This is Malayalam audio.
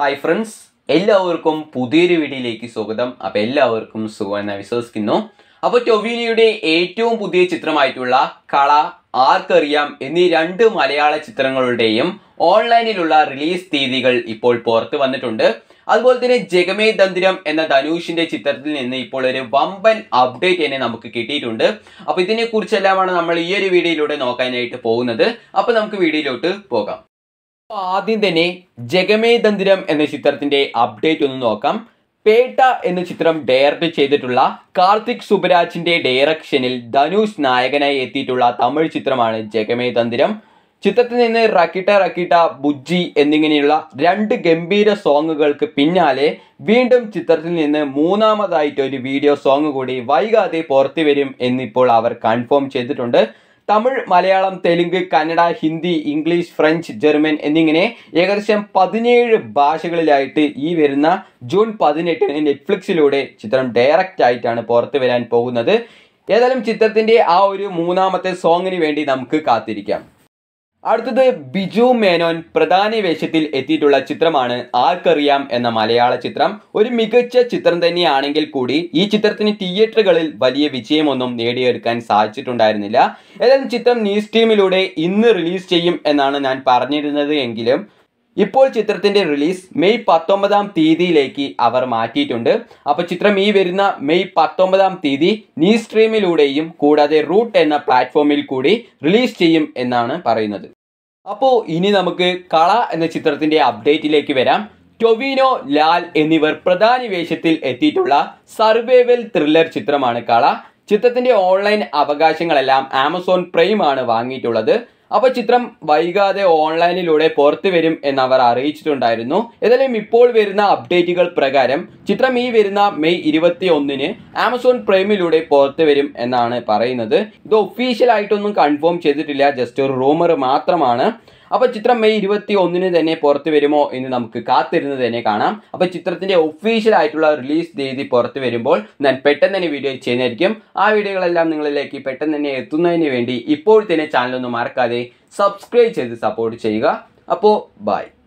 ഹായ് ഫ്രണ്ട്സ് എല്ലാവർക്കും പുതിയൊരു വീഡിയോയിലേക്ക് സ്വാഗതം അപ്പോൾ എല്ലാവർക്കും സുഖമെന്ന് വിശ്വസിക്കുന്നു അപ്പോൾ ടൊവിനിയുടെ ഏറ്റവും പുതിയ ചിത്രമായിട്ടുള്ള കള ആർക്കറിയാം എന്നീ രണ്ട് മലയാള ചിത്രങ്ങളുടെയും ഓൺലൈനിലുള്ള റിലീസ് തീയതികൾ ഇപ്പോൾ പുറത്തു വന്നിട്ടുണ്ട് അതുപോലെ തന്നെ ജഗമേ തന്തിരം എന്ന ധനുഷിന്റെ ചിത്രത്തിൽ നിന്ന് ഇപ്പോൾ ഒരു വമ്പൻ അപ്ഡേറ്റ് തന്നെ നമുക്ക് കിട്ടിയിട്ടുണ്ട് അപ്പൊ ഇതിനെ കുറിച്ചെല്ലാമാണ് നമ്മൾ ഈ ഒരു വീഡിയോയിലൂടെ നോക്കാനായിട്ട് പോകുന്നത് അപ്പൊ നമുക്ക് വീഡിയോയിലോട്ട് പോകാം അപ്പൊ ആദ്യം തന്നെ ജഗമേ തന്തിരം എന്ന ചിത്രത്തിന്റെ അപ്ഡേറ്റ് ഒന്ന് നോക്കാം പേട്ട എന്ന ചിത്രം ഡയറക്ട് ചെയ്തിട്ടുള്ള കാർത്തിക് സുബരാജിന്റെ ഡയറക്ഷനിൽ ധനുഷ് നായകനായി എത്തിയിട്ടുള്ള തമിഴ് ചിത്രമാണ് ജഗമേ തന്തിരം ചിത്രത്തിൽ നിന്ന് റക്കിട്ട റക്കിട്ട ബുജ്ജി എന്നിങ്ങനെയുള്ള രണ്ട് ഗംഭീര സോങ്ങുകൾക്ക് പിന്നാലെ വീണ്ടും ചിത്രത്തിൽ നിന്ന് മൂന്നാമതായിട്ട് ഒരു വീഡിയോ സോങ് കൂടി വൈകാതെ പുറത്തു വരും എന്നിപ്പോൾ അവർ കൺഫേം ചെയ്തിട്ടുണ്ട് Tamil Malayalam Telugu Kannada Hindi English French German എന്നിങ്ങനെ ഏകദേശം പതിനേഴ് ഭാഷകളിലായിട്ട് ഈ വരുന്ന ജൂൺ പതിനെട്ടിന് നെറ്റ്ഫ്ലിക്സിലൂടെ ചിത്രം ഡയറക്റ്റ് ആയിട്ടാണ് പുറത്തു വരാൻ പോകുന്നത് ഏതായാലും ചിത്രത്തിന്റെ ആ ഒരു മൂന്നാമത്തെ സോങ്ങിന് വേണ്ടി നമുക്ക് കാത്തിരിക്കാം അടുത്തത് ബിജു മേനോൻ പ്രധാന വേഷത്തിൽ എത്തിയിട്ടുള്ള ചിത്രമാണ് ആർക്കറിയാം എന്ന മലയാള ചിത്രം ഒരു മികച്ച ചിത്രം തന്നെയാണെങ്കിൽ കൂടി ഈ ചിത്രത്തിന് തിയേറ്ററുകളിൽ വലിയ വിജയമൊന്നും നേടിയെടുക്കാൻ സാധിച്ചിട്ടുണ്ടായിരുന്നില്ല ഏതായാലും ചിത്രം ന്യൂസ് ടീമിലൂടെ ഇന്ന് റിലീസ് ചെയ്യും എന്നാണ് ഞാൻ പറഞ്ഞിരുന്നത് എങ്കിലും ഇപ്പോൾ ചിത്രത്തിന്റെ റിലീസ് മെയ് പത്തൊമ്പതാം തീയതിയിലേക്ക് അവർ മാറ്റിയിട്ടുണ്ട് അപ്പോൾ ചിത്രം ഈ വരുന്ന മെയ് പത്തൊമ്പതാം തീയതി നീ സ്ട്രീമിലൂടെയും കൂടാതെ റൂട്ട് എന്ന പ്ലാറ്റ്ഫോമിൽ കൂടി റിലീസ് ചെയ്യും എന്നാണ് പറയുന്നത് അപ്പോൾ ഇനി നമുക്ക് കള എന്ന ചിത്രത്തിന്റെ അപ്ഡേറ്റിലേക്ക് വരാം ടൊവിനോ ലാൽ എന്നിവർ പ്രധാന വേഷത്തിൽ എത്തിയിട്ടുള്ള സർവൈവൽ ത്രില്ലർ ചിത്രമാണ് കള ചിത്രത്തിന്റെ ഓൺലൈൻ അവകാശങ്ങളെല്ലാം ആമസോൺ പ്രൈം ആണ് വാങ്ങിയിട്ടുള്ളത് അപ്പോൾ ചിത്രം വൈകാതെ ഓൺലൈനിലൂടെ പുറത്തു വരും എന്നവർ അറിയിച്ചിട്ടുണ്ടായിരുന്നു ഏതായാലും ഇപ്പോൾ വരുന്ന അപ്ഡേറ്റുകൾ പ്രകാരം ചിത്രം ഈ വരുന്ന മെയ് ഇരുപത്തി ഒന്നിന് ആമസോൺ പ്രൈമിലൂടെ പുറത്തു വരും എന്നാണ് പറയുന്നത് ഇത് ഒഫീഷ്യൽ ആയിട്ടൊന്നും കൺഫേം ചെയ്തിട്ടില്ല ജസ്റ്റ് ഒരു റൂമർ മാത്രമാണ് അപ്പോൾ ചിത്രം മെയ് ഇരുപത്തി ഒന്നിന് തന്നെ പുറത്തു വരുമോ എന്ന് നമുക്ക് കാത്തിരുന്ന് തന്നെ കാണാം അപ്പോൾ ചിത്രത്തിന്റെ ഒഫീഷ്യൽ ആയിട്ടുള്ള റിലീസ് തീയതി പുറത്തു വരുമ്പോൾ ഞാൻ പെട്ടെന്ന് തന്നെ വീഡിയോ ചെയ്യുന്നതായിരിക്കും ആ വീഡിയോകളെല്ലാം നിങ്ങളിലേക്ക് പെട്ടെന്ന് തന്നെ എത്തുന്നതിന് വേണ്ടി ഇപ്പോൾ തന്നെ ചാനൽ ഒന്ന് മറക്കാതെ സബ്സ്ക്രൈബ് ചെയ്ത് സപ്പോർട്ട് ചെയ്യുക അപ്പോൾ ബൈ